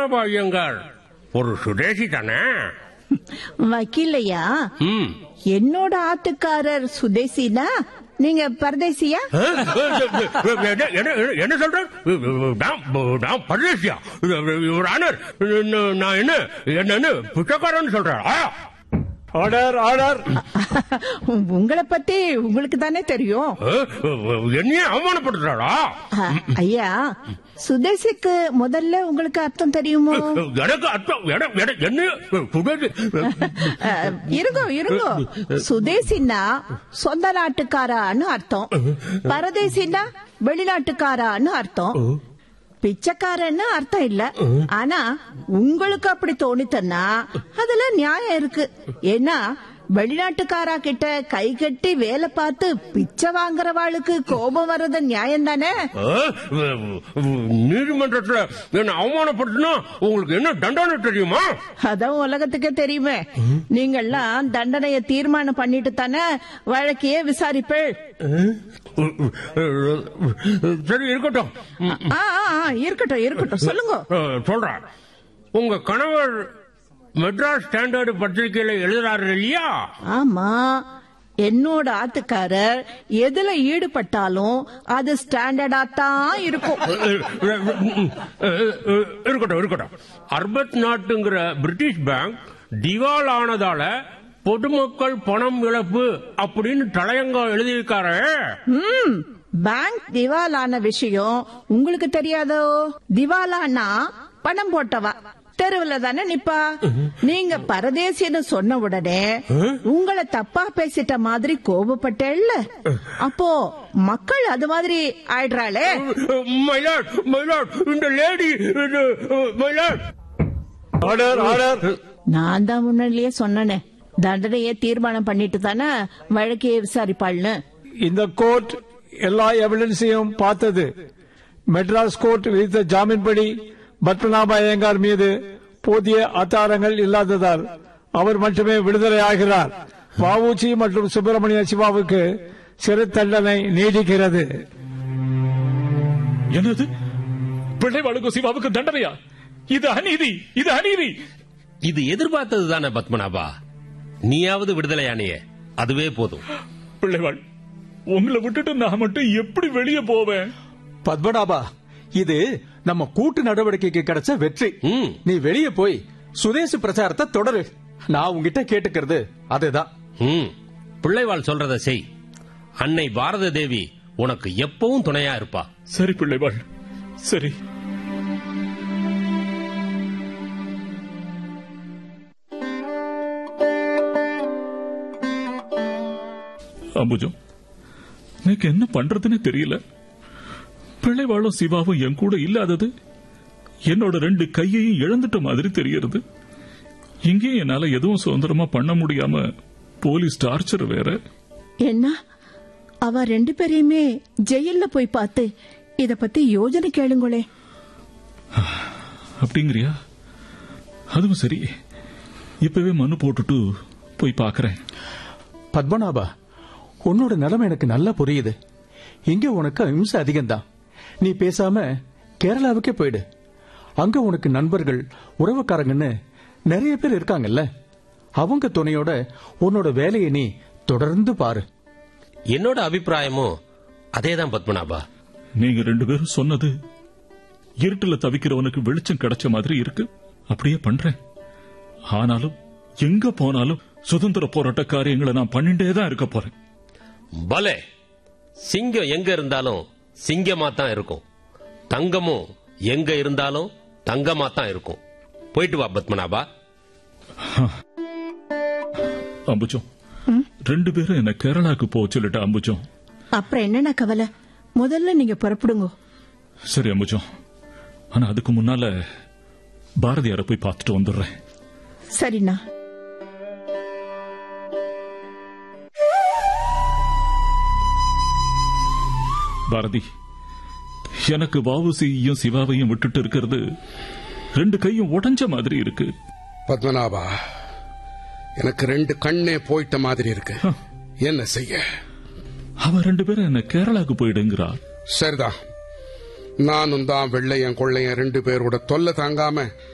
பத்மநாப ஐயங்கார் ஒரு சுதேசி தானே வக்கீலையா ம் என்னோட ஆத்துக்காரர் சுதேசினா நீங்க பரதேசியா என்ன- என்ன- என்ன சொல்றேன் நான் நான் பரதேசியா ஒரு ஆனர் நான் என்ன என்னன்னு பிச்சைக்காரன்னு சொல்றேன் ஆ! ஆர்டர் ஆர்டர் உங்களை பத்தி உங்களுக்கு தானே தெரியும் என்னையே அவமானப்படுத்துறாளா அ, ஐயா சுதேசிக்கு முதல்ல உங்களுக்கு அர்த்தம் தெரியுமோ எனக்கு அர்த்தம் என- என- என்ன சுதேசி அ, இருங்கோ இருங்கோ சுதேசின்னா சொந்த நாட்டுக்காரான்னு அர்த்தம் பரதேசின்னா வெளிநாட்டுக்காரான்னு அர்த்தம் பிச்சைக்காரன்னு அர்த்தம் இல்ல ஆனா உங்களுக்கு அப்படி தோணித்தன்னா அதுல நியாயம் இருக்கு ஏன்னா வெளிநாட்டுக்காரா கிட்ட கை கட்டி வேலை பார்த்து பிச்சை வாங்குறவாளுக்கு கோபம் வர்றது நியாயம் தானே நீதிமன்றத்துல என்ன அவமானப்படுத்தினா உங்களுக்கு என்ன தண்டனை தெரியுமா அதான் உலகத்துக்கே தெரியுமே நீங்கெல்லாம் தண்டனைய தீர்மானம் பண்ணிட்டு தானே வழக்கையே விசாரிப்பேள் சரி இருக்கட்டும் ஆ, ஆ, ஆ, இருக்கட்டும் இருக்கட்டும் சொல்லுங்க அஹ், சொல்றேன் உங்க கணவர் மெட்ராஸ் ஸ்டாண்டர்டு பத்திரிகையில எழுதுறாரு இல்லையா ஆமா என்னோட ஆத்துக்காரர் எதுல ஈடுபட்டாலும் அது ஸ்டாண்டர்டா தான் இருக்கும் இருக்கட்டும் இருக்கட்டும் அர்பத் நாட்டுங்கிற பிரிட்டிஷ் பேங்க் திவால் ஆனதால பொதுமக்கள் பணம் இழப்பு அப்படின்னு தலையங்கம் எழுதியிருக்காரு ம் பேங்க் திவாலான விஷயம் உங்களுக்கு தெரியாதோ திவாலானா பணம் போட்டவா தெருவுல தானே நிப்பா நீங்க பரதேசின்னு சொன்ன உடனே உங்களை தப்பா பேசிட்ட மாதிரி கோபப்பட்டேல்ல அப்போ மக்கள் அது மாதிரி ஆயிடுறாளே மயிலாட் மயிலாட் இந்த லேடி மயிலாட் ஆர்டர் ஆர்டர் நான் தான் முன்னாடியே சொன்னனே தண்டனையை தீர்மானம் பண்ணிட்டு தானே வழக்கையே விசாரிப்பாள்னு இந்த கோர்ட் எல்லா எவிடன்ஸையும் பார்த்தது மெட்ராஸ் கோர்ட் விதித்த ஜாமீன்படி பத்மநாப ஐயங்கார் மீது போதிய ஆதாரங்கள் இல்லாததால் அவர் மட்டுமே விடுதலை ஆகிறார் வவுச்சி மற்றும் சுப்பிரமணிய சிவாவுக்கு சிறை தண்டனை நீடிக்கிறது என்னது பிள்ளைவாளுக்கும் சிவாவுக்கு தண்டனையா இது அநீதி இது அநீதி இது எதிர்பார்த்தது தானே பத்மநாபா நீயாவது விடுதலையானியே அதுவே போதும் பிள்ளைவாள் உங்களை விட்டுட்டு நான் மட்டும் எப்படி வெளியே போவேன் பத்மநாபா இது நம்ம கூட்டு நடவடிக்கைக்கு கிடைச்ச வெற்றி ம். நீ வெளியே போய் சுதேசி பிரச்சாரத்தை தொடரு நான் உங்ககிட்ட கேட்டுக்கிறது அதுதான் ம் பிள்ளைவாள் சொல்றத செய் அன்னை பாரத தேவி உனக்கு எப்பவும் துணையா இருப்பா சரி பிள்ளைவாள் சரி அம்புஜம் எனக்கு என்ன பண்றதுன்னு தெரியல பிள்ளைவாளும் சிவாவும் என் கூட இல்லாதது என்னோட ரெண்டு கையையும் இழந்துட்ட மாதிரி தெரியறது இங்கேயும் என்னால எதுவும் சுதந்திரமா பண்ண முடியாம போலீஸ் டார்ச்சர் வேற என்ன அவ ரெண்டு பேரையுமே ஜெயில்ல போய் பார்த்து இத பத்தி யோஜனை கேளுங்களே அப்படிங்கிறியா அதுவும் சரி இப்பவே மனு போட்டுட்டு போய் பாக்குறேன் பத்மநாபா உன்னோட நிலைமை எனக்கு நல்லா புரியுது இங்க உனக்கு அஹிம்சை அதிகம்தான் நீ பேசாம கேரளாவுக்கே போயிடு அங்க உனக்கு நண்பர்கள் உறவுக்காரங்கன்னு நிறைய பேர் இருக்காங்கல்ல அவங்க துணையோட உன்னோட வேலையை நீ தொடர்ந்து பாரு என்னோட அபிப்பிராயமும் அதேதான் பத்மநாபா நீங்க ரெண்டு பேரும் சொன்னது இருட்டுல தவிக்கிறவனுக்கு வெளிச்சம் கிடைச்ச மாதிரி இருக்கு அப்படியே பண்றேன் ஆனாலும் எங்க போனாலும் சுதந்திர போராட்ட காரியங்களை நான் பண்ணிட்டே தான் இருக்க போறேன் பலே சிங்கம் எங்க இருந்தாலும் சிங்கமா தான் இருக்கும் தங்கமும் எங்க இருந்தாலும் தங்கமா தான் இருக்கும் போயிட்டு வா பத்மநாபா அம்புஜம் ரெண்டு பேரும் என்ன கேரளாக்கு போக சொல்லிட்ட அம்புஜம் அப்புறம் என்னென்ன கவலை முதல்ல நீங்க புறப்படுங்க சரி அம்புஜம் ஆனா அதுக்கு முன்னால பாரதியார போய் பார்த்துட்டு வந்துடுறேன் சரிண்ணா பாரதி எனக்கு வாவுசியையும் சிவாவையும் விட்டுட்டு இருக்கிறது ரெண்டு கையும் உடைஞ்ச மாதிரி இருக்கு பத்மநாபா எனக்கு ரெண்டு கண்ணே போயிட்ட மாதிரி இருக்கு என்ன செய்ய அவ ரெண்டு பேரும் என்ன கேரளாக்கு போயிடுங்கிறா சரிதான் நானும் தான் வெள்ளையன் கொள்ளையன் ரெண்டு பேரோட தொல்லை தாங்காம